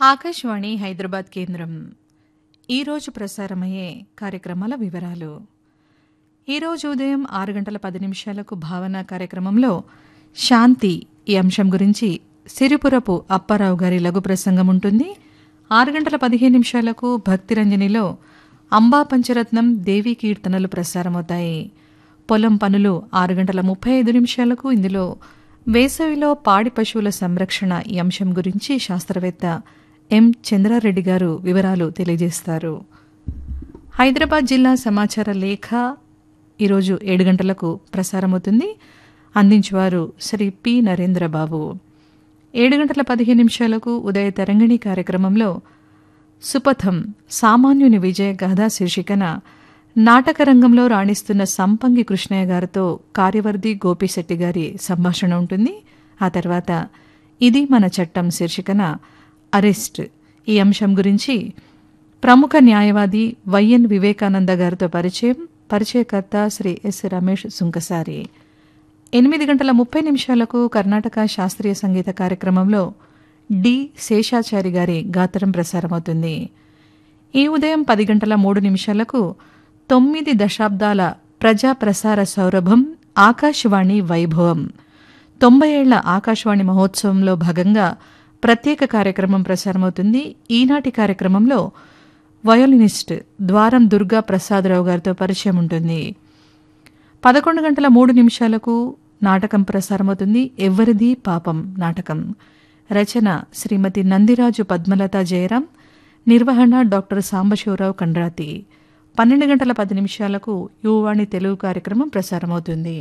ఆకాశవాణి హైదరాబాద్ కేంద్రం ఈరోజు ప్రసారమయ్యే కార్యక్రమాల వివరాలు ఈరోజు ఉదయం ఆరు గంటల పది నిమిషాలకు భావన కార్యక్రమంలో శాంతి ఈ అంశం గురించి సిరిపురపు అప్పారావు గారి లఘు ప్రసంగం ఉంటుంది ఆరు గంటల పదిహేను నిమిషాలకు భక్తిరంజనిలో అంబా పంచరత్నం దేవీ కీర్తనలు ప్రసారమవుతాయి పొలం పనులు ఆరు గంటల ముప్పై ఐదు నిమిషాలకు ఇందులో వేసవిలో పాడి పశువుల సంరక్షణ ఈ అంశం గురించి శాస్త్రవేత్త ఎం చంద్రారెడ్డి గారు వివరాలు తెలియజేస్తారు హైదరాబాద్ జిల్లా సమాచార లేఖ ఈరోజు ఏడు గంటలకు ప్రసారమవుతుంది అందించేవారు శ్రీ పి నరేంద్రబాబు ఏడు గంటల పదిహేను నిమిషాలకు ఉదయ తరంగిణి కార్యక్రమంలో సుపథం సామాన్యుని విజయ గాథ శీర్షికన నాటక రంగంలో రాణిస్తున్న సంపంగి కృష్ణయ్య గారితో కార్యవర్ధి గోపిశెట్టి గారి సంభాషణ ఉంటుంది ఆ తర్వాత ఇది మన చట్టం శీర్షికన అరెస్ట్ ఈ అంశం గురించి ప్రముఖ న్యాయవాది వైఎన్ వివేకానంద గారితో పరిచయం పరిచయకర్త శ్రీ ఎస్ రమేష్ సుంకసారి ఎనిమిది గంటల ముప్పై నిమిషాలకు కర్ణాటక శాస్త్రీయ సంగీత కార్యక్రమంలో డి శేషాచారి గారి గాత్రం ప్రసారమవుతుంది ఈ ఉదయం పది గంటల మూడు నిమిషాలకు తొమ్మిది దశాబ్దాల ప్రజా ప్రసార సౌరభం ఆకాశవాణి వైభవం తొంభై ఏళ్ల ఆకాశవాణి మహోత్సవంలో భాగంగా ప్రత్యేక కార్యక్రమం ప్రసారమవుతుంది ఈనాటి కార్యక్రమంలో వయోలినిస్ట్ ద్వారం దుర్గా ప్రసాదరావు గారితో పరిచయం ఉంటుంది పదకొండు గంటల మూడు నిమిషాలకు నాటకం ప్రసారమవుతుంది ఎవరిది పాపం నాటకం రచన శ్రీమతి నందిరాజు పద్మలత జయరాం నిర్వహణ డాక్టర్ సాంబశివరావు కండ్రాతి పన్నెండు గంటల పది నిమిషాలకు యువవాణి తెలుగు కార్యక్రమం ప్రసారమవుతుంది